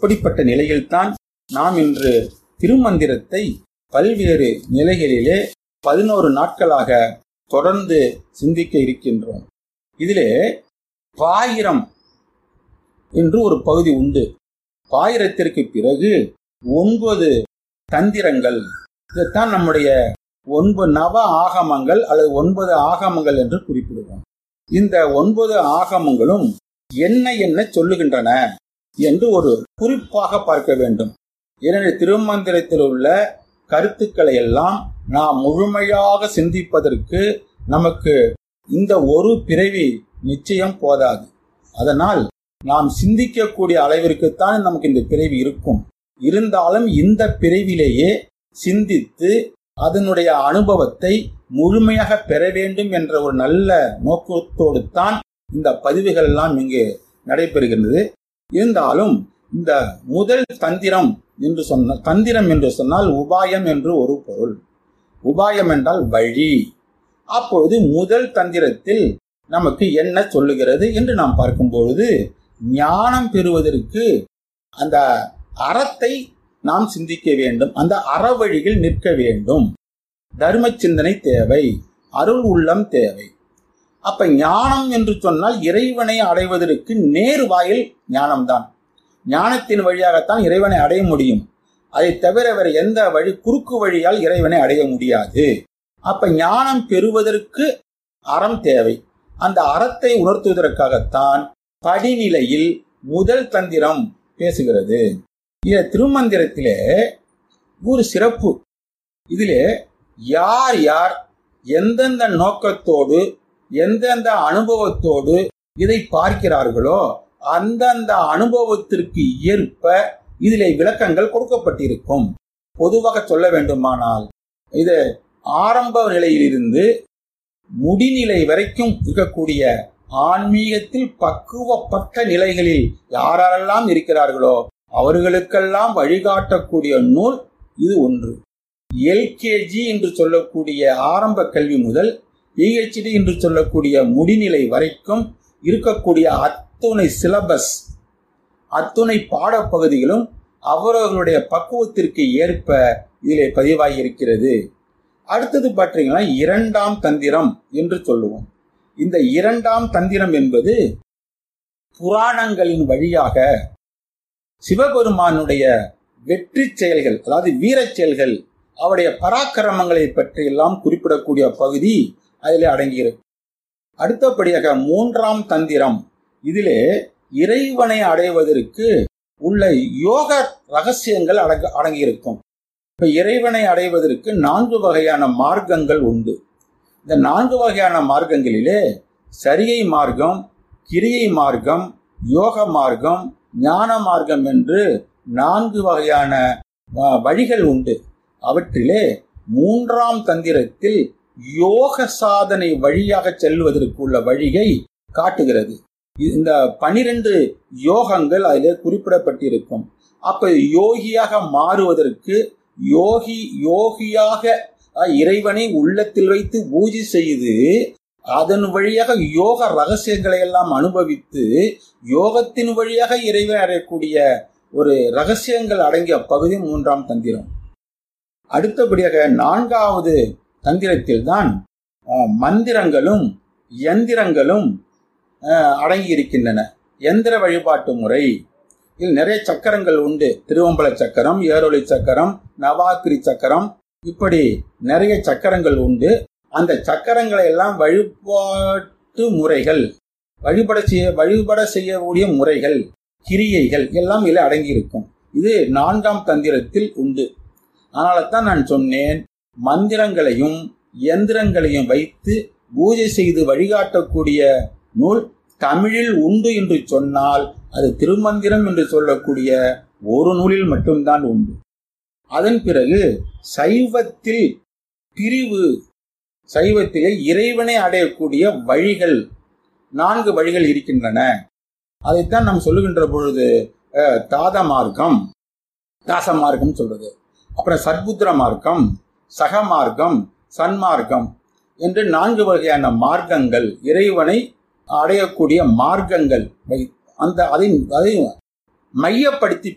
அப்படிப்பட்ட நிலையில்தான் நாம் இன்று திருமந்திரத்தை பல்வேறு நிலைகளிலே பதினோரு நாட்களாக தொடர்ந்து சிந்திக்க இருக்கின்றோம் இதிலே பாயிரம் என்று ஒரு பகுதி உண்டு பாயிரத்திற்கு பிறகு ஒன்பது தந்திரங்கள் இதைத்தான் நம்முடைய ஒன்பது நவ ஆகமங்கள் அல்லது ஒன்பது ஆகமங்கள் என்று குறிப்பிடுவோம் இந்த ஒன்பது ஆகமங்களும் என்ன என்ன சொல்லுகின்றன என்று ஒரு குறிப்பாக பார்க்க வேண்டும் ஏனெனில் திருமந்திரத்தில் உள்ள கருத்துக்களை எல்லாம் நாம் முழுமையாக சிந்திப்பதற்கு நமக்கு இந்த ஒரு பிறவி நிச்சயம் போதாது அதனால் நாம் சிந்திக்கக்கூடிய அளவிற்குத்தான் நமக்கு இந்த பிறவி இருக்கும் இருந்தாலும் இந்த பிறவிலேயே சிந்தித்து அதனுடைய அனுபவத்தை முழுமையாக பெற வேண்டும் என்ற ஒரு நல்ல நோக்கத்தோடு தான் இந்த பதிவுகள் எல்லாம் இங்கு நடைபெறுகின்றது இருந்தாலும் இந்த முதல் தந்திரம் என்று சொன்ன தந்திரம் என்று சொன்னால் உபாயம் என்று ஒரு பொருள் உபாயம் என்றால் வழி அப்பொழுது முதல் தந்திரத்தில் நமக்கு என்ன சொல்லுகிறது என்று நாம் பார்க்கும் பொழுது ஞானம் பெறுவதற்கு அந்த அறத்தை நாம் சிந்திக்க வேண்டும் அந்த அறவழியில் நிற்க வேண்டும் தர்ம சிந்தனை தேவை அருள் உள்ளம் தேவை அப்ப ஞானம் என்று சொன்னால் இறைவனை அடைவதற்கு நேர் வாயில் ஞானம்தான் ஞானத்தின் வழியாகத்தான் இறைவனை அடைய முடியும் அதை தவிர வேற எந்த வழி குறுக்கு வழியால் இறைவனை அடைய முடியாது அப்ப ஞானம் பெறுவதற்கு அறம் தேவை அந்த அறத்தை உணர்த்துவதற்காகத்தான் படிநிலையில் முதல் தந்திரம் பேசுகிறது இந்த திருமந்திரத்திலே ஒரு சிறப்பு இதிலே யார் யார் எந்தெந்த நோக்கத்தோடு எந்தெந்த அனுபவத்தோடு இதை பார்க்கிறார்களோ அந்தந்த அனுபவத்திற்கு ஏற்ப இதிலே விளக்கங்கள் கொடுக்கப்பட்டிருக்கும் பொதுவாக சொல்ல வேண்டுமானால் இது ஆரம்ப நிலையிலிருந்து முடிநிலை வரைக்கும் இருக்கக்கூடிய ஆன்மீகத்தில் பக்குவப்பட்ட நிலைகளில் யாரெல்லாம் இருக்கிறார்களோ அவர்களுக்கெல்லாம் வழிகாட்டக்கூடிய நூல் இது ஒன்று எல்கேஜி என்று சொல்லக்கூடிய ஆரம்ப கல்வி முதல் பிஹெச்டி என்று சொல்லக்கூடிய முடிநிலை வரைக்கும் இருக்கக்கூடிய அத்துணை சிலபஸ் அத்துணை பாடப்பகுதிகளும் அவரவர்களுடைய பக்குவத்திற்கு ஏற்ப இதிலே பதிவாகி இருக்கிறது அடுத்தது பார்த்தீங்கன்னா இரண்டாம் தந்திரம் என்று சொல்லுவோம் இந்த இரண்டாம் தந்திரம் என்பது புராணங்களின் வழியாக சிவபெருமானுடைய வெற்றி செயல்கள் அதாவது வீரச் செயல்கள் அவருடைய பராக்கிரமங்களை பற்றி எல்லாம் குறிப்பிடக்கூடிய பகுதி அதில் அடங்கியிருக்கு அடுத்தபடியாக மூன்றாம் தந்திரம் இதிலே இறைவனை அடைவதற்கு உள்ள யோக ரகசியங்கள் அடங்க அடங்கியிருக்கும் இப்ப இறைவனை அடைவதற்கு நான்கு வகையான மார்க்கங்கள் உண்டு இந்த நான்கு வகையான மார்க்கங்களிலே சரியை மார்க்கம் கிரியை மார்க்கம் யோக மார்க்கம் ஞான மார்க்கம் என்று நான்கு வகையான வழிகள் உண்டு அவற்றிலே மூன்றாம் தந்திரத்தில் யோக சாதனை வழியாக செல்வதற்கு உள்ள வழியை காட்டுகிறது இந்த பனிரெண்டு யோகங்கள் அதிலே குறிப்பிடப்பட்டிருக்கும் அப்ப யோகியாக மாறுவதற்கு யோகி யோகியாக இறைவனை உள்ளத்தில் வைத்து பூஜை செய்து அதன் வழியாக யோக ரகசியங்களை எல்லாம் அனுபவித்து யோகத்தின் வழியாக இறைவன் அடையக்கூடிய ஒரு ரகசியங்கள் அடங்கிய பகுதி மூன்றாம் தந்திரம் அடுத்தபடியாக நான்காவது தந்திரத்தில் தான் மந்திரங்களும் எந்திரங்களும் அடங்கி இருக்கின்றன எந்திர வழிபாட்டு முறை இதில் நிறைய சக்கரங்கள் உண்டு திருவம்பல சக்கரம் ஏரோலி சக்கரம் நவாக்கிரி சக்கரம் இப்படி நிறைய சக்கரங்கள் உண்டு அந்த சக்கரங்களை எல்லாம் வழிபாட்டு முறைகள் வழிபட செய்ய வழிபட செய்யக்கூடிய முறைகள் கிரியைகள் எல்லாம் இதில் அடங்கி இருக்கும் இது நான்காம் தந்திரத்தில் உண்டு அதனால தான் நான் சொன்னேன் மந்திரங்களையும் எந்திரங்களையும் வைத்து பூஜை செய்து வழிகாட்டக்கூடிய நூல் தமிழில் உண்டு என்று சொன்னால் அது திருமந்திரம் என்று சொல்லக்கூடிய ஒரு நூலில் மட்டும்தான் உண்டு அதன் பிறகு சைவத்தில் பிரிவு சைவத்திலே இறைவனை அடையக்கூடிய வழிகள் நான்கு வழிகள் இருக்கின்றன அதைத்தான் நாம் சொல்லுகின்ற பொழுது தாத மார்க்கம் தாச மார்க்கம் சொல்றது அப்புறம் சத்புத்திர மார்க்கம் சக மார்க்கம் சன்மார்க்கம் என்று நான்கு வகையான மார்க்கங்கள் இறைவனை அடையக்கூடிய மார்க்கங்கள் அந்த அதை அதை மையப்படுத்தி